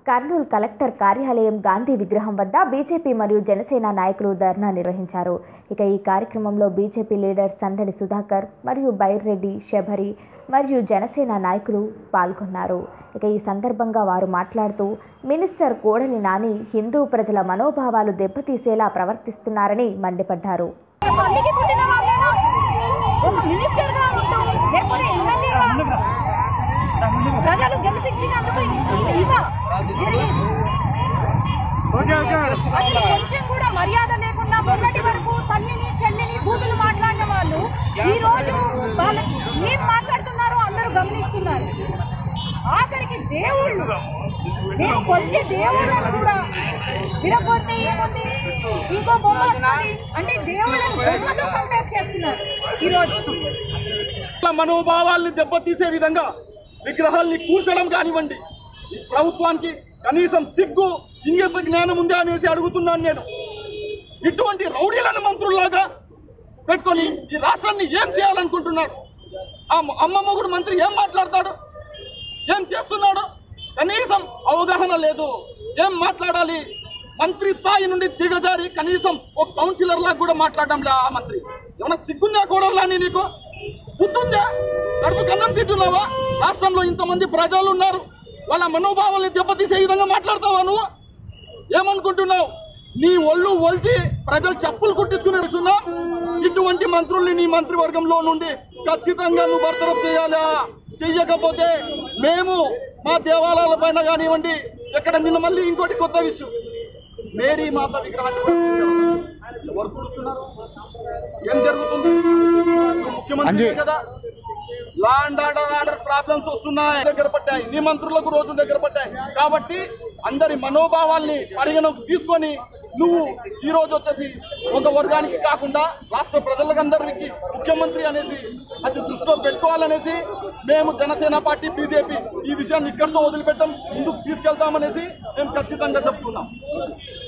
Kurnool collector కార్యాలయం గాంధీ విగ్రహం వద్ద బీజేపీ మరియు జనసేన నాయకులు ధర్నా నిర్వహించారు ఇక ఈ కార్యక్రమంలో బీజేపీ లీడర్ సందడి సుధాకర్ మరియు బైర్రెడ్డి శబరి మరియు జనసేన నాయకులు పాల్గొన్నారు ఇక ఈ సందర్భంగా వారు మాట్లాడుతూ మినిస్టర్ కోడలి నాని హిందూ ప్రజల మనోభావాలు దెబ్బతీసేలా ప్రవర్తిస్తున్నారని మండిపడ్డారు తల్లికి పుట్టిన వాళ్ళేనా ఒక మినిస్టర్ గా ఉంటూ లేకపోతే ఎమ్మెల్యేగా ప్రజలు గెలిపించినందుకు ఈ- ఇవ జరిగింది అసలు కొంచెం కూడా మర్యాద లేకుండా మొన్నటి వరకు తల్లిని చెల్లిని బూతులు మాట్లాడిన వాళ్ళు ఈ రోజు వాళ్ళ ఏం మాట్లాడుతున్నారో అందరూ గమనిస్తున్నారు ఆఖరికి దేవుళ్ళు నేను కొలిచే దేవుళ్ళను కూడా విరగొడితే ఏముంది ఇంకో బొమ్మ వస్తుంది అంటే దేవుళ్ళని బొమ్మతో కంపేర్ చేస్తున్నారు ఈ రోజు వాళ్ళ మనోభావాల్ని దెబ్బతీసే విధంగా విగ్రహాల్ని కూల్చడం కానివ్వండి ఈ ప్రభుత్వానికి కనీసం సిగ్గు ఇంగిత జ్ఞానం ఉందా అనేసి అడుగుతున్నాను నేను ఇటువంటి రౌడీలను మంత్రుల్లాగా పెట్టుకొని ఈ రాష్ట్రాన్ని ఏం చేయాలనుకుంటున్నాడు ఆ అమ్మ మొగుడు మంత్రి ఏం మాట్లాడతాడు ఏం చేస్తున్నాడు కనీసం అవగాహన లేదు ఏం మాట్లాడాలి మంత్రి స్థాయి నుండి దిగజారి కనీసం ఒక కౌన్సిలర్ లాగా కూడా మాట్లాడడం లే ఆ మంత్రి ఏమన్నా సిగ్గుందా కూడలాని నీకు బుద్ధుందా కడుపు కన్నం తింటున్నావా రాష్ట్రంలో ఇంతమంది ప్రజలు ఉన్నారు వాళ్ళ మనోభావాల్ని దెబ్బతీసే విధంగా మాట్లాడతావా నువ్వు ఏమనుకుంటున్నావు నీ ఒళ్ళు ఒల్చి ప్రజలు చెప్పులు కుట్టించుకుని వస్తున్నా ఇటువంటి మంత్రుల్ని నీ మంత్రివర్గంలో నుండి ఖచ్చితంగా నువ్వు బర్తరఫ్ చేయాలా చెయ్యకపోతే మేము మా దేవాలయాల పైన కానివ్వండి ఎక్కడ నిన్న మళ్ళీ ఇంకోటి కొత్త విషయం మేరీ మాత విగ్రహాన్ని పట్టుకుంటారు. ఎవరు కూరుస్తున్నారు ఏం జరుగుతుంది నువ్వు ముఖ్యమంత్రి కదా law and order order problems వస్తున్నాయి దగ్గర పడ్డాయి నీ మంత్రులకు రోజులు దగ్గర పడ్డాయి కాబట్టి అందరి మనోభావాల్ని పరిగణకు తీసుకొని నువ్వు ఈ రోజు వచ్చేసి ఒక వర్గానికి కాకుండా రాష్ట్ర ప్రజలకందరికి ముఖ్యమంత్రి అనేసి అది దృష్టిలో పెట్టుకోవాలనేసి మేము జనసేన పార్టీ బీజేపీ ఈ విషయాన్ని ఇక్కడితో వదిలిపెట్టం ముందుకు తీసుకెళ్తామనేసి మేము ఖచ్చితంగా చెప్తున్నాం